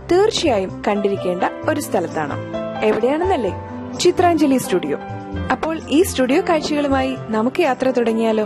തീർച്ചയായും കണ്ടിരിക്കേണ്ട ഒരു സ്ഥലത്താണ് എവിടെയാണെന്നല്ലേ ചിത്രാഞ്ജലി സ്റ്റുഡിയോ അപ്പോൾ ഈ സ്റ്റുഡിയോ കാഴ്ചകളുമായി നമുക്ക് യാത്ര തുടങ്ങിയാലോ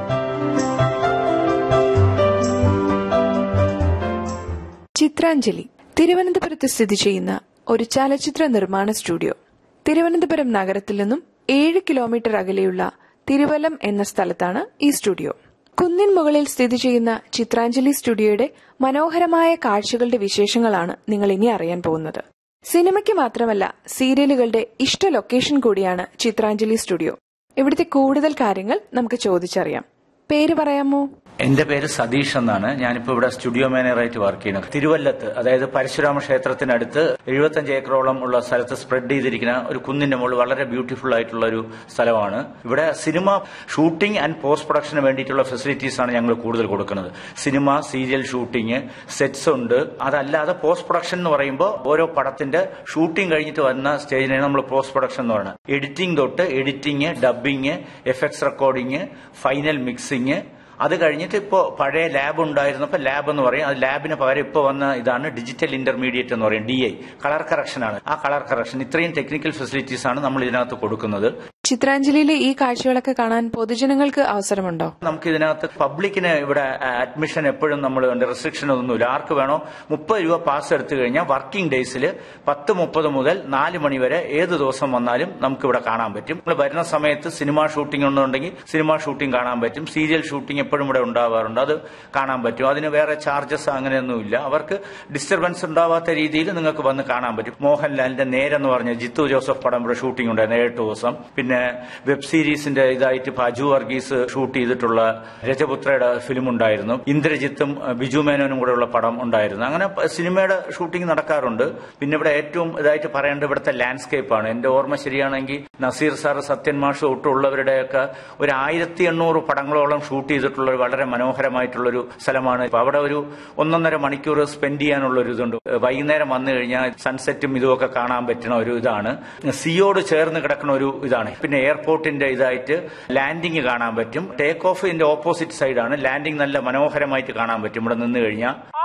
ചിത്രാഞ്ജലി തിരുവനന്തപുരത്ത് സ്ഥിതി ചെയ്യുന്ന ഒരു ചലച്ചിത്ര നിർമ്മാണ സ്റ്റുഡിയോ തിരുവനന്തപുരം നഗരത്തിൽ നിന്നും ഏഴ് കിലോമീറ്റർ അകലെയുള്ള തിരുവല്ലം എന്ന സ്ഥലത്താണ് ഈ സ്റ്റുഡിയോ കുന്നിൻ മുകളിൽ സ്ഥിതി ചെയ്യുന്ന ചിത്രാഞ്ജലി സ്റ്റുഡിയോയുടെ മനോഹരമായ കാഴ്ചകളുടെ വിശേഷങ്ങളാണ് നിങ്ങൾ ഇനി അറിയാൻ പോകുന്നത് സിനിമയ്ക്ക് മാത്രമല്ല സീരിയലുകളുടെ ഇഷ്ട ലൊക്കേഷൻ കൂടിയാണ് ചിത്രാഞ്ജലി സ്റ്റുഡിയോ ഇവിടുത്തെ കൂടുതൽ കാര്യങ്ങൾ നമുക്ക് ചോദിച്ചറിയാം പേര് പറയാമോ എന്റെ പേര് സതീഷ് എന്നാണ് ഞാനിപ്പോ ഇവിടെ സ്റ്റുഡിയോ മാനേജറായിട്ട് വർക്ക് ചെയ്യുന്നത് തിരുവല്ലത്ത് അതായത് പരശുരാമ ക്ഷേത്രത്തിനടുത്ത് എഴുപത്തഞ്ച് ഏക്കറോളം ഉള്ള സ്ഥലത്ത് സ്പ്രെഡ് ചെയ്തിരിക്കുന്ന ഒരു കുന്നിന്റെ മുകളിൽ വളരെ ബ്യൂട്ടിഫുൾ ആയിട്ടുള്ള ഒരു സ്ഥലമാണ് ഇവിടെ സിനിമ ഷൂട്ടിംഗ് ആൻഡ് പോസ്റ്റ് പ്രൊഡക്ഷന് വേണ്ടിയിട്ടുള്ള ഫെസിലിറ്റീസ് ആണ് ഞങ്ങൾ കൂടുതൽ കൊടുക്കുന്നത് സിനിമ സീരിയൽ ഷൂട്ടിംഗ് സെറ്റ്സ് ഉണ്ട് അതല്ലാതെ പോസ്റ്റ് പ്രൊഡക്ഷൻ എന്ന് പറയുമ്പോൾ ഓരോ പടത്തിന്റെ ഷൂട്ടിംഗ് കഴിഞ്ഞിട്ട് വന്ന സ്റ്റേജിനെ നമ്മൾ പോസ്റ്റ് പ്രൊഡക്ഷൻ എന്ന് പറയുന്നത് എഡിറ്റിംഗ് തൊട്ട് editing dubbing effects recording final mixing അത് കഴിഞ്ഞിട്ട് ഇപ്പോൾ പഴയ ലാബ് ഉണ്ടായിരുന്നപ്പോൾ ലാബ് എന്ന് പറയും അത് ലാബിന് പകരം ഇപ്പോൾ വന്ന ഇതാണ് ഡിജിറ്റൽ ഇന്റർമീഡിയറ്റ് എന്ന് പറയും ഡി ഐ കളർ കറക്ഷൻ ആണ് ആ കളർ കറക്ഷൻ ഇത്രയും ടെക്നിക്കൽ ഫെസിലിറ്റീസ് ആണ് നമ്മൾ ഇതിനകത്ത് കൊടുക്കുന്നത് ചിത്രാഞ്ജലിയിലെ ഈ കാഴ്ചകളൊക്കെ കാണാൻ പൊതുജനങ്ങൾക്ക് അവസരമുണ്ടോ നമുക്ക് ഇതിനകത്ത് പബ്ലിക്കിന് ഇവിടെ അഡ്മിഷൻ എപ്പോഴും നമ്മൾ റെസ്ട്രിക്ഷൻ ഒന്നുമില്ല ആർക്ക് വേണോ മുപ്പത് രൂപ പാസ് എടുത്തു കഴിഞ്ഞാൽ വർക്കിംഗ് ഡേയ്സിൽ പത്ത് മുപ്പത് മുതൽ നാല് മണി വരെ ഏത് ദിവസം വന്നാലും നമുക്ക് ഇവിടെ കാണാൻ പറ്റും നമ്മൾ വരുന്ന സമയത്ത് സിനിമ ഷൂട്ടിംഗ് ഉണ്ടെങ്കിൽ സിനിമ ഷൂട്ടിംഗ് കാണാൻ പറ്റും സീരിയൽ ഷൂട്ടിംഗ് എപ്പോഴും ഇവിടെ ഉണ്ടാവാറുണ്ട് അത് കാണാൻ പറ്റും അതിന് വേറെ ചാർജസ് അങ്ങനെയൊന്നുമില്ല അവർക്ക് ഡിസ്റ്റർബൻസ് ഉണ്ടാവാത്ത രീതിയിൽ നിങ്ങൾക്ക് വന്ന് കാണാൻ പറ്റും മോഹൻലാലിന്റെ നേരെന്ന് പറഞ്ഞ ജിത്തു ജോസഫ് പടം ഇവിടെ ഷൂട്ടിംഗ് ഉണ്ടായിരുന്നു ഏഴ് ദിവസം പിന്നെ വെബ് സീരീസിന്റെ ഇതായിട്ട് അജു വർഗീസ് ഷൂട്ട് ചെയ്തിട്ടുള്ള രജപുത്രയുടെ ഫിലിം ഉണ്ടായിരുന്നു ഇന്ദ്രജിത്തും ബിജു മേനോനും കൂടെ ഉള്ള പടം ഉണ്ടായിരുന്നു അങ്ങനെ പ- സിനിമയുടെ ഷൂട്ടിംഗ് നടക്കാറുണ്ട് പിന്നെ ഇവിടെ ഏറ്റവും ഇതായിട്ട് പറയേണ്ടത് ഇവിടുത്തെ ലാൻഡ്സ്കേപ്പ് ആണ് എന്റെ ഓർമ്മ ശരിയാണെങ്കിൽ നസീർ സാർ സത്യൻ മാഷ് തൊട്ടുള്ളവരുടെയൊക്കെ ഒരു ആയിരത്തി എണ്ണൂറ് പടങ്ങളോളം ഷൂട്ട് ചെയ്തിട്ടുള്ള ഒരു വളരെ മനോഹരമായിട്ടുള്ള ഒരു സ്ഥലമാണ് ഇപ്പൊ അവിടെ ഒരു ഒന്നൊന്നര മണിക്കൂർ സ്പെൻഡ് ചെയ്യാനുള്ള ഒരു ഇതുണ്ട് വൈകുന്നേരം വന്നു കഴിഞ്ഞാൽ സൺസെറ്റും ഇതുമൊക്കെ കാണാൻ പറ്റുന്ന ഒരു ഇതാണ് സിയോട് ചേർന്ന് കിടക്കുന്ന ഒരു ഇതാണ് പിന്നെ എയർപോർട്ടിന്റെ ഇതായിട്ട് ലാൻഡിങ് കാണാൻ പറ്റും ടേക്ക് ഓഫ് ഇതിന്റെ ഓപ്പോസിറ്റ് സൈഡാണ് ലാൻഡിങ് നല്ല മനോഹരമായിട്ട് കാണാൻ പറ്റും ഇവിടെ നിന്ന് കഴിഞ്ഞാൽ